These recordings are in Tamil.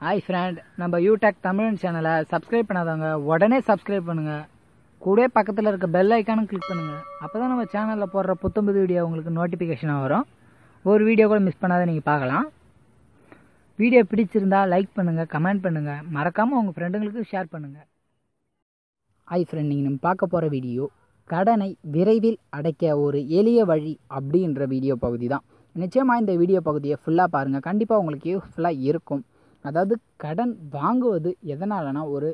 ஹாய் ஃப்ரெண்ட் நம்ம யூடெக் தமிழ் சேனலை சப்ஸ்கிரைப் பண்ணாதவங்க உடனே சப்ஸ்கிரைப் பண்ணுங்க கூடவே பக்கத்தில் இருக்க பெல் ஐக்கானும் கிளிக் பண்ணுங்க அப்போ தான் நம்ம சேனலில் போடுற புத்தம்புது வீடியோ உங்களுக்கு நோட்டிஃபிகேஷனாக வரும் ஒரு வீடியோ கூட மிஸ் பண்ணாத நீங்கள் பார்க்கலாம் வீடியோ பிடிச்சிருந்தா லைக் பண்ணுங்கள் கமெண்ட் பண்ணுங்கள் மறக்காமல் உங்கள் ஃப்ரெண்டுங்களுக்கு ஷேர் பண்ணுங்கள் ஹாய் ஃப்ரெண்ட் நீங்கள் நம்ம பார்க்க போகிற வீடியோ கடனை விரைவில் அடைக்க ஒரு எளிய வழி அப்படின்ற வீடியோ பகுதி தான் நிச்சயமாக இந்த வீடியோ பகுதியை ஃபுல்லாக பாருங்கள் கண்டிப்பாக உங்களுக்கு யூஸ்ஃபுல்லாக இருக்கும் அதாவது கடன் வாங்குவது எதனாலனா ஒரு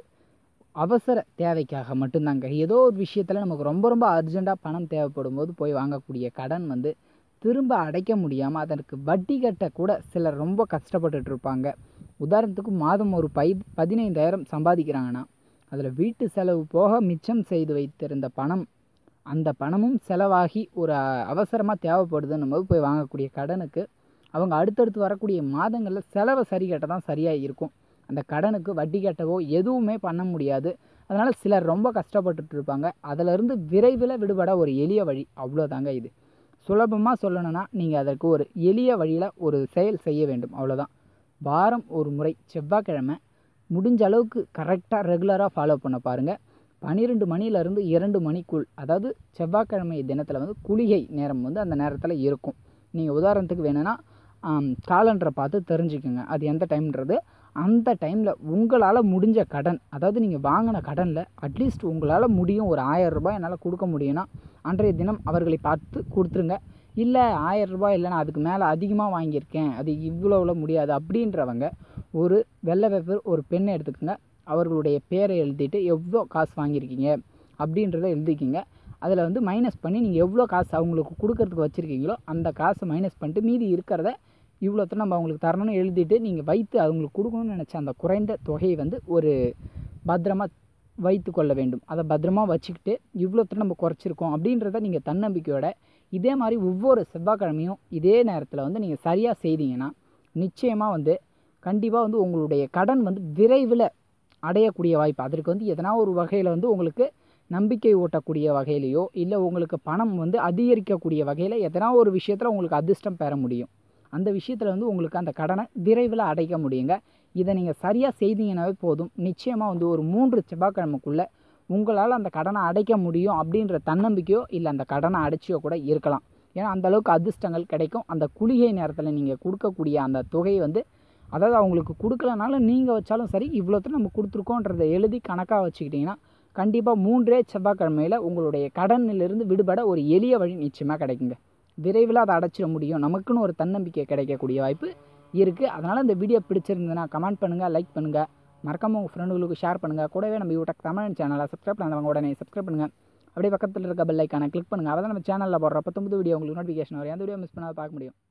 அவசர தேவைக்காக மட்டும்தாங்க ஏதோ ஒரு விஷயத்தில் நமக்கு ரொம்ப ரொம்ப அர்ஜெண்ட்டாக பணம் தேவைப்படும் போது போய் வாங்கக்கூடிய கடன் வந்து திரும்ப அடைக்க முடியாமல் அதற்கு வட்டி கட்ட கூட சிலர் ரொம்ப கஷ்டப்பட்டுட்டு இருப்பாங்க உதாரணத்துக்கு மாதம் ஒரு பை பதினைந்தாயிரம் சம்பாதிக்கிறாங்கன்னா அதில் வீட்டு செலவு போக மிச்சம் செய்து வைத்திருந்த பணம் அந்த பணமும் செலவாகி ஒரு அவசரமாக தேவைப்படுதுன்னும் போது போய் வாங்கக்கூடிய கடனுக்கு அவங்க அடுத்தடுத்து வரக்கூடிய மாதங்களில் செலவை சரி கட்ட தான் சரியாக இருக்கும் அந்த கடனுக்கு வட்டி கட்டவோ எதுவுமே பண்ண முடியாது அதனால் சிலர் ரொம்ப கஷ்டப்பட்டுட்டு இருப்பாங்க அதிலிருந்து விரைவில் விடுபட ஒரு எளிய வழி அவ்வளோதாங்க இது சுலபமாக சொல்லணும்னா நீங்கள் அதற்கு ஒரு எளிய வழியில் ஒரு செயல் செய்ய வேண்டும் அவ்வளோதான் வாரம் ஒரு முறை செவ்வாய்க்கிழமை முடிஞ்ச அளவுக்கு கரெக்டாக ரெகுலராக ஃபாலோ பண்ண பாருங்கள் பன்னிரெண்டு மணிலேருந்து இரண்டு மணிக்குள் அதாவது செவ்வாய்க்கிழமை தினத்தில் வந்து குளிகை நேரம் வந்து அந்த நேரத்தில் இருக்கும் நீங்கள் உதாரணத்துக்கு வேணும்னா காலண்டரை பார்த்து தெரிஞ்சுக்கோங்க அது எந்த டைம்ன்றது அந்த டைமில் உங்களால் முடிஞ்ச கடன் அதாவது நீங்கள் வாங்கின கடனில் அட்லீஸ்ட் உங்களால் முடியும் ஒரு ஆயிரம் ரூபாய் என்னால் கொடுக்க முடியும்னா அன்றைய தினம் அவர்களை பார்த்து கொடுத்துருங்க இல்லை ஆயிரம் ரூபாய் இல்லைனா அதுக்கு மேலே அதிகமாக வாங்கியிருக்கேன் அது இவ்வளோவில் முடியாது அப்படின்றவங்க ஒரு வெள்ளை பேப்பர் ஒரு பெண்ணை எடுத்துக்கோங்க அவர்களுடைய பேரை எழுதிட்டு எவ்வளோ காசு வாங்கியிருக்கீங்க அப்படின்றத எழுதிக்கிங்க அதில் வந்து மைனஸ் பண்ணி நீங்கள் எவ்வளோ காசு அவங்களுக்கு கொடுக்கறதுக்கு வச்சுருக்கீங்களோ அந்த காசை மைனஸ் பண்ணிட்டு மீதி இருக்கிறத இவ்வளோத்த நம்ம அவங்களுக்கு தரணும்னு எழுதிட்டு நீங்கள் வைத்து அவங்களுக்கு கொடுக்கணும்னு நினச்ச அந்த குறைந்த தொகையை வந்து ஒரு பத்திரமா வைத்து கொள்ள வேண்டும் அதை பத்திரமா வச்சுக்கிட்டு இவ்வளோத்த நம்ம குறைச்சிருக்கோம் அப்படின்றத நீங்கள் தன்னம்பிக்கையோட இதே மாதிரி ஒவ்வொரு செவ்வாய்க்கிழமையும் இதே நேரத்தில் வந்து நீங்கள் சரியாக செய்தீங்கன்னா நிச்சயமாக வந்து கண்டிப்பாக வந்து உங்களுடைய கடன் வந்து விரைவில் அடையக்கூடிய வாய்ப்பு அதற்கு வந்து எதனா ஒரு வகையில் வந்து உங்களுக்கு நம்பிக்கை ஊட்டக்கூடிய வகையிலையோ இல்லை உங்களுக்கு பணம் வந்து அதிகரிக்கக்கூடிய வகையில் எதனா ஒரு விஷயத்தில் உங்களுக்கு அதிர்ஷ்டம் பெற முடியும் அந்த விஷயத்தில் வந்து உங்களுக்கு அந்த கடனை விரைவில் அடைக்க முடியுங்க இதை நீங்கள் சரியாக செய்தீங்கன்னாவே போதும் நிச்சயமாக வந்து ஒரு மூன்று செவ்வாய்க்கிழமைக்குள்ளே உங்களால் அந்த கடனை அடைக்க முடியும் அப்படின்ற தன்னம்பிக்கையோ இல்லை அந்த கடனை அடைச்சியோ கூட இருக்கலாம் ஏன்னா அந்தளவுக்கு அதிர்ஷ்டங்கள் கிடைக்கும் அந்த குளிகை நேரத்தில் நீங்கள் கொடுக்கக்கூடிய அந்த தொகையை வந்து அதாவது அவங்களுக்கு கொடுக்கலனாலும் நீங்கள் வச்சாலும் சரி இவ்வளோத்துல நம்ம கொடுத்துருக்கோன்றதை எழுதி கணக்காக வச்சுக்கிட்டிங்கன்னா கண்டிப்பாக மூன்றே செவ்வாய்க்கிழமையில் உங்களுடைய கடனிலிருந்து விடுபட ஒரு எளிய வழி நிச்சயமாக கிடைக்குங்க விரைவில் அதை அடைச்சிட முடியும் நமக்குன்னு ஒரு தன்னம்பிக்கை கிடைக்கக்கூடிய வாய்ப்பு இருக்குது அதனால் இந்த வீடியோ பிடிச்சிருந்ததுன்னா கமெண்ட் பண்ணுங்கள் லைக் பண்ணுங்கள் மறக்காமல் உங்கள் ஃப்ரெண்டுகளுக்கு ஷேர் பண்ணுங்கள் கூடவே நம்ம யூடியூப் தமிழ் சேனலை சப்ஸ்கிரைப் பண்ணாதவங்க உடனே சப்ஸ்கிரைப் பண்ணுங்கள் அப்படியே பக்கத்தில் இருக்க பெல் ஐக்கானை கிளிக் பண்ணுங்கள் அப்போ தான் நம்ம சேனலில் போடுற பத்தொம்பது வீடியோ உங்களுக்கு நோட்டிஃபிகேஷன் வரும் எந்த வீடியோ மிஸ் பண்ணாத பார்க்க முடியும்